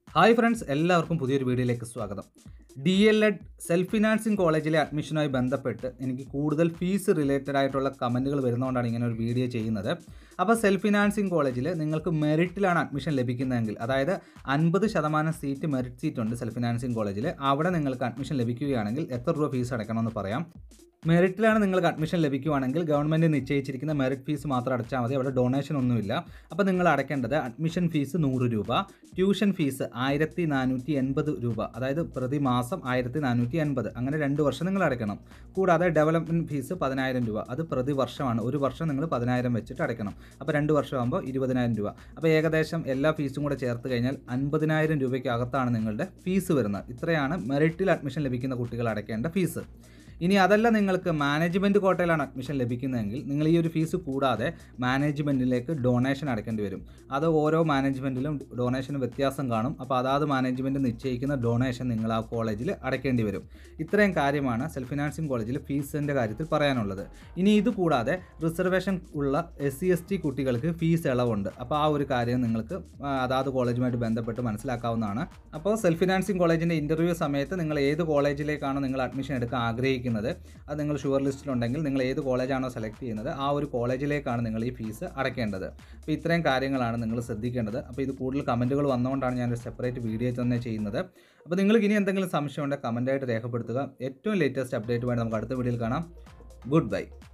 hi friends എല്ലാവർക്കും പുതിയൊരു വീഡിയോയിലേക്ക് സ്വാഗതം D L Ed self financing കോളേജിലെ അഡ്മിഷനുമായി ബന്ധപ്പെട്ട് എനിക്ക് കൂടുതൽ ഫീസ് റിലേറ്റഡ് ആയിട്ടുള്ള കമൻറ്റുകൾ വരുന്നതുകൊണ്ടാണ് ഇങ്ങനെ ഒരു വീഡിയോ ചെയ്യുന്നത് അപ്പോൾ സെൽഫ് ഫിനാൻസിങ് കോളേജിൽ നിങ്ങൾക്ക് മെറിറ്റിലാണ് അഡ്മിഷൻ ലഭിക്കുന്നതെങ്കിൽ അതായത് അൻപത് ശതമാനം സീറ്റ് മെറിറ്റ് സീറ്റ് ഉണ്ട് സെൽഫ് ഫിനാൻസിങ് കോളേജിൽ അവിടെ നിങ്ങൾക്ക് അഡ്മിഷൻ ലഭിക്കുകയാണെങ്കിൽ എത്ര രൂപ ഫീസ് അടയ്ക്കണമെന്ന് പറയാം മെറിറ്റിലാണ് നിങ്ങൾക്ക് അഡ്മിഷൻ ലഭിക്കുവാണെങ്കിൽ ഗവൺമെൻറ് നിശ്ചയിച്ചിരിക്കുന്ന മെറിറ്റ് ഫീസ് മാത്രം അടച്ചാൽ മതി അവിടെ ഡൊണേഷൻ ഒന്നുമില്ല അപ്പോൾ നിങ്ങൾ അടയ്ക്കേണ്ടത് അഡ്മിഷൻ ഫീസ് നൂറ് രൂപ ട്യൂഷൻ ഫീസ് ആയിരത്തി നാനൂറ്റി എൺപത് രൂപ അതായത് പ്രതിമാസം ആയിരത്തി നാനൂറ്റി എൺപത് അങ്ങനെ രണ്ട് വർഷം നിങ്ങൾ അടയ്ക്കണം കൂടാതെ ഡെവലപ്മെൻറ്റ് ഫീസ് പതിനായിരം രൂപ അത് പ്രതിവർഷമാണ് ഒരു വർഷം നിങ്ങൾ പതിനായിരം വെച്ചിട്ട് അടയ്ക്കണം അപ്പോൾ രണ്ട് വർഷമാകുമ്പോൾ ഇരുപതിനായിരം രൂപ അപ്പോൾ ഏകദേശം എല്ലാ ഫീസും കൂടെ ചേർത്ത് കഴിഞ്ഞാൽ അൻപതിനായിരം രൂപയ്ക്ക് അകത്താണ് നിങ്ങളുടെ ഫീസ് വരുന്നത് ഇത്രയാണ് മെറിറ്റിൽ അഡ്മിഷൻ ലഭിക്കുന്ന കുട്ടികൾ അടയ്ക്കേണ്ട ഫീസ് ഇനി അതല്ല നിങ്ങൾക്ക് മാനേജ്മെൻറ്റ് കോട്ടയിലാണ് അഡ്മിഷൻ ലഭിക്കുന്നതെങ്കിൽ നിങ്ങൾ ഈ ഒരു ഫീസ് കൂടാതെ മാനേജ്മെൻറ്റിലേക്ക് ഡൊണേഷൻ അടയ്ക്കേണ്ടി വരും അത് ഓരോ മാനേജ്മെൻറ്റിലും ഡൊണേഷന് വ്യത്യാസം കാണും അപ്പോൾ അതാത് മാനേജ്മെൻറ്റ് നിശ്ചയിക്കുന്ന ഡൊണേഷൻ നിങ്ങൾ ആ കോളേജിൽ അടയ്ക്കേണ്ടി വരും ഇത്രയും കാര്യമാണ് സെൽഫ് ഫിനാൻസിങ് കോളേജിൽ ഫീസിൻ്റെ കാര്യത്തിൽ പറയാനുള്ളത് ഇനി ഇത് കൂടാതെ റിസർവേഷൻ ഉള്ള എസ് സി എസ് ടി കുട്ടികൾക്ക് ഫീസ് ഇളവുണ്ട് അപ്പോൾ ആ ഒരു കാര്യം നിങ്ങൾക്ക് ആ, അതാത് കോളേജുമായിട്ട് ബന്ധപ്പെട്ട് മനസ്സിലാക്കാവുന്നതാണ് അപ്പോൾ സെൽഫ് ഫിനാൻസിങ് കോളേജിൻ്റെ ഇൻ്റർവ്യൂ സമയത്ത് നിങ്ങൾ ഏത് കോളേജിലേക്കാണോ നിങ്ങൾ അഡ്മിഷൻ എടുക്കാൻ ആഗ്രഹിക്കുന്നത് അത് നിങ്ങൾ ഷുവർ ലിസ്റ്റിലുണ്ടെങ്കിൽ നിങ്ങൾ ഏത് കോളേജാണോ സെലക്ട് ചെയ്യുന്നത് ആ ഒരു കോളേജിലേക്കാണ് നിങ്ങൾ ഈ ഫീസ് അടയ്ക്കേണ്ടത് അപ്പോൾ ഇത്രയും കാര്യങ്ങളാണ് നിങ്ങൾ ശ്രദ്ധിക്കേണ്ടത് അപ്പോൾ ഇത് കൂടുതൽ കമൻറ്റുകൾ വന്നുകൊണ്ടാണ് ഞാനൊരു സെപ്പറേറ്റ് വീഡിയോ തന്നെ ചെയ്യുന്നത് അപ്പോൾ നിങ്ങൾക്ക് ഇനി എന്തെങ്കിലും സംശയമുണ്ടെങ്കിൽ കമൻറ്റായിട്ട് രേഖപ്പെടുത്തുക ഏറ്റവും ലേറ്റസ്റ്റ് അപ്ഡേറ്റുമായിട്ട് നമുക്ക് അടുത്ത വീഡിയോയിൽ കാണാം ഗുഡ് ബൈ